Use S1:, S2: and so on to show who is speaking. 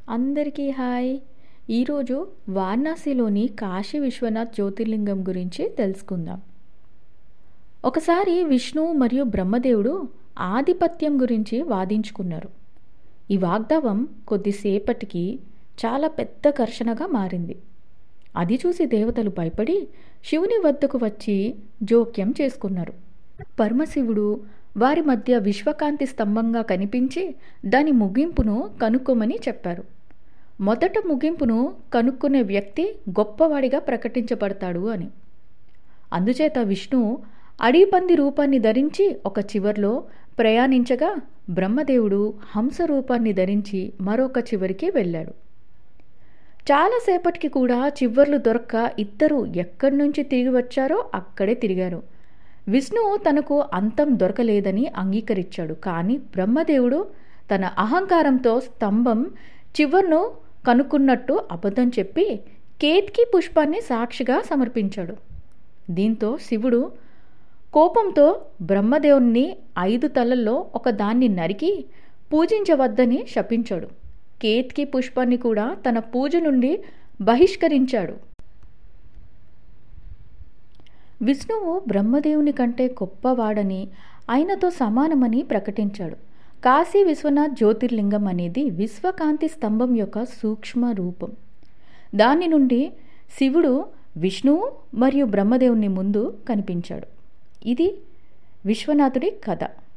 S1: అందరికీ హాయ్ ఈరోజు వారణాసిలోని కాశీ విశ్వనాథ్ జ్యోతిర్లింగం గురించి తెలుసుకుందాం ఒకసారి విష్ణు మరియు బ్రహ్మదేవుడు ఆధిపత్యం గురించి వాదించుకున్నారు ఈ వాగ్దావం కొద్దిసేపటికి చాలా పెద్ద ఘర్షణగా మారింది అది చూసి దేవతలు భయపడి శివుని వద్దకు వచ్చి జోక్యం చేసుకున్నారు పరమశివుడు వారి మధ్య విశ్వకాంతి స్తంభంగా కనిపించి దాని ముగింపును కనుక్కోమని చెప్పారు మొదట ముగింపును కనుక్కునే వ్యక్తి గొప్పవాడిగా ప్రకటించబడతాడు అని అందుచేత విష్ణు అడీపంది రూపాన్ని ధరించి ఒక చివర్లో ప్రయాణించగా బ్రహ్మదేవుడు హంస రూపాన్ని ధరించి మరొక చివరికి వెళ్ళాడు చాలాసేపటికి కూడా చివర్లు దొరక్క ఇద్దరు ఎక్కడి నుంచి తిరిగి వచ్చారో అక్కడే తిరిగారు విష్ణు తనకు అంతం దొరకలేదని అంగీకరించాడు కానీ బ్రహ్మదేవుడు తన అహంకారంతో స్తంభం చివర్ను కనుక్కున్నట్టు అబద్ధం చెప్పి కేత్కి పుష్పాన్ని సాక్షిగా సమర్పించాడు దీంతో శివుడు కోపంతో బ్రహ్మదేవుణ్ణి ఐదు తలల్లో ఒక దాన్ని నరికి పూజించవద్దని శపించాడు కేత్కి పుష్పాన్ని కూడా తన పూజ నుండి బహిష్కరించాడు విష్ణువు బ్రహ్మదేవుని కంటే గొప్పవాడని ఆయనతో సమానమని ప్రకటించాడు కాశీ విశ్వనాథ్ జ్యోతిర్లింగం అనేది విశ్వకాంతి స్తంభం యొక్క సూక్ష్మ రూపం దాని నుండి శివుడు విష్ణువు మరియు బ్రహ్మదేవుని ముందు కనిపించాడు ఇది విశ్వనాథుడి కథ